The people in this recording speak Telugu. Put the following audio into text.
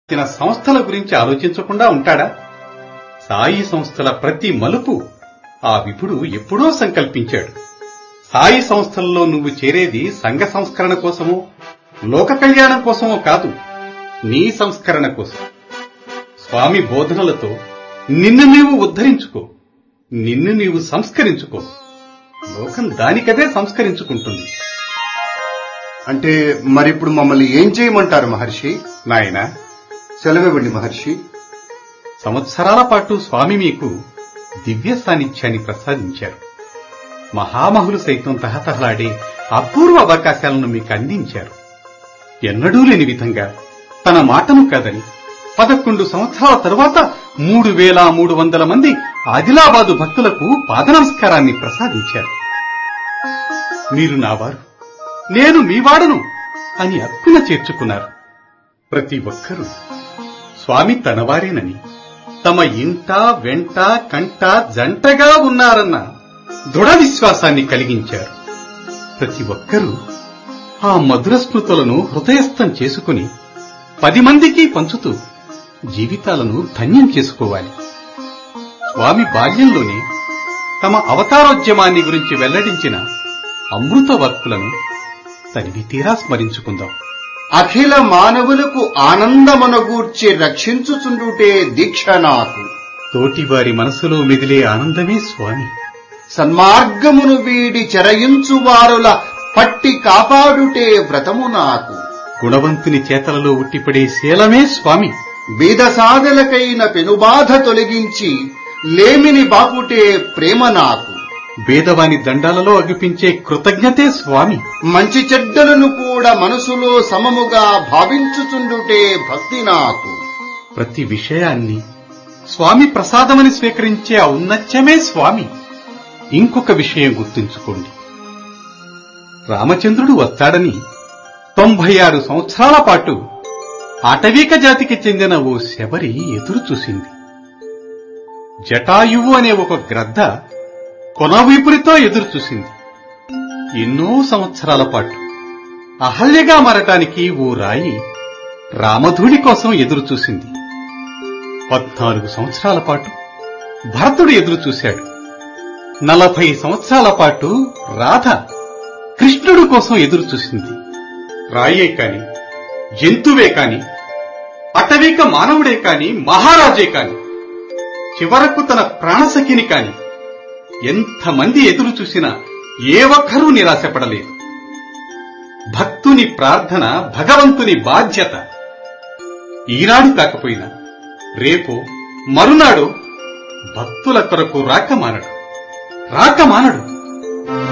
ఇచ్చిన సంస్థల గురించి ఆలోచించకుండా ఉంటాడా సాయి సంస్థల ప్రతి మలుపు ఆ విభుడు ఎప్పుడో సంకల్పించాడు సాయి సంస్థల్లో నువ్వు చేరేది సంఘ సంస్కరణ కోసమో లోక కళ్యాణం కోసమో కాదు నీ సంస్కరణ కోసం స్వామి బోధనలతో నిన్ను నీవు ఉద్ధరించుకో నిన్ను నీవు సంస్కరించుకో లోకం దానికదే సంస్కరించుకుంటుంది అంటే మరిప్పుడు మమ్మల్ని ఏం చేయమంటారు మహర్షి నాయనా సెలవివ్వండి మహర్షి సంవత్సరాల పాటు స్వామి మీకు దివ్య సాన్నిధ్యాన్ని ప్రసాదించారు మహామహులు సైతం తహతహలాడే అపూర్వ అవకాశాలను మీకు అందించారు ఎన్నడూ లేని విధంగా తన మాటను కాదని పదకొండు సంవత్సరాల తరువాత మూడు వేల మూడు వందల మంది ఆదిలాబాదు భక్తులకు పాద నమస్కారాన్ని ప్రసాదించారు మీరు నావారు నేను మీవాడను అని అక్కున చేర్చుకున్నారు ప్రతి ఒక్కరూ స్వామి తనవారేనని తమ ఇంట వెంట కంట జంటగా ఉన్నారన్న దృఢ విశ్వాసాన్ని కలిగించారు ప్రతి ఒక్కరూ ఆ మధుర స్మృతులను హృదయస్థం చేసుకుని పది మందికి పంచుతూ జీవితాలను ధన్యం చేసుకోవాలి స్వామి బాల్యంలోనే తమ అవతారోద్యమాన్ని గురించి వెల్లడించిన అమృత వర్కులను తనివి తీరా స్మరించుకుందాం అఖిల మానవులకు ఆనందమనగూర్చి రక్షించుచుండుటే దీక్ష నాకు తోటివారి మనసులో మెదిలే ఆనందమే స్వామి సన్మార్గమును వీడి చెరయించు వారుల పట్టి కాపాడుటే వ్రతము నాకు గుణవంతుని చేతలలో ఉట్టిపడే శీలమే స్వామి బీద సాధలకైన పెనుబాధ తొలగించి లేమిని బాపుటే ప్రేమ నాకు భేదవాని దండాలలో అగిపించే కృతజ్ఞతే స్వామి మంచి చెడ్డలను కూడా మనసులో సమముగా భావించుచుండుటే భక్తి నాకు ప్రతి విషయాన్ని స్వామి ప్రసాదమని స్వీకరించే ఔన్నత్యమే స్వామి ఇంకొక విషయం గుర్తుంచుకోండి రామచంద్రుడు వస్తాడని తొంభై ఆరు సంవత్సరాల పాటు ఆటవీక జాతికి చెందిన ఓ శబరి ఎదురు చూసింది జటాయువు అనే ఒక గ్రద్ద కొనవీపురితో ఎదురు చూసింది ఎన్నో సంవత్సరాల పాటు అహల్యగా మారటానికి ఓ రాయి రామధూడి కోసం ఎదురు చూసింది పద్నాలుగు సంవత్సరాల పాటు భరతుడు ఎదురు చూశాడు నలభై సంవత్సరాల పాటు రాధ కృష్ణుడు కోసం ఎదురు చూసింది రాయే కాని జంతువే కాని అటవీక మానవుడే కాని మహారాజే కాని చివరకు తన ప్రాణసఖిని కాని ఎంతమంది ఎదురు చూసినా ఏ ఒక్కరూ నిరాశపడలేదు భక్తుని ప్రార్థన భగవంతుని బాధ్యత ఈనాడు కాకపోయినా రేపు మరునాడు భక్తుల కొరకు రాక మానడు రాక మానడు